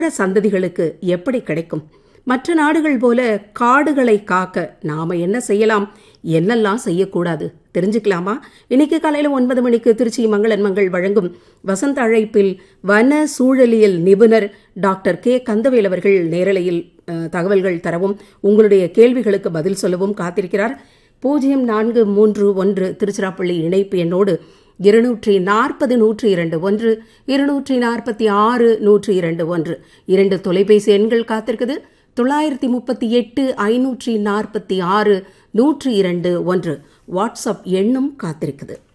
சந்ததிகளுக்கு எப்படி கிடைக்கும் மற்ற நாடுகள் போல காடுகளை காக்க நாம என்ன செய்யலாம் என்னெல்லாம் செய்யக்கூடாது தெரிஞ்சுக்கலாமா இன்னைக்கு காலையில ஒன்பது மணிக்கு திருச்சி மங்களன் மங்கள் வழங்கும் வசந்த அழைப்பில் வன சூழலியல் நிபுணர் டாக்டர் கே கந்தவேல் அவர்கள் நேரலையில் அஹ், தகவல்கள் தரவும் உங்களுடைய கேள்விகளுக்கு பதில் சொல்லவும் காத்திருக்கிறார் பூஜ்ஜியம் நான்கு மூன்று ஒன்று திருச்சிராப்பள்ளி இணைப்பு எண்ணோடு இருநூற்றி நாற்பது நூற்றி இரண்டு ஒன்று இருநூற்றி நாற்பத்தி ஆறு நூற்றி இரண்டு ஒன்று இரண்டு தொலைபேசி எண்கள் காத்திருக்குது தொள்ளாயிரத்தி முப்பத்தி எட்டு ஐநூற்றி நாற்பத்தி ஆறு நூற்றி இரண்டு ஒன்று வாட்ஸ்அப் எண்ணும் காத்திருக்குது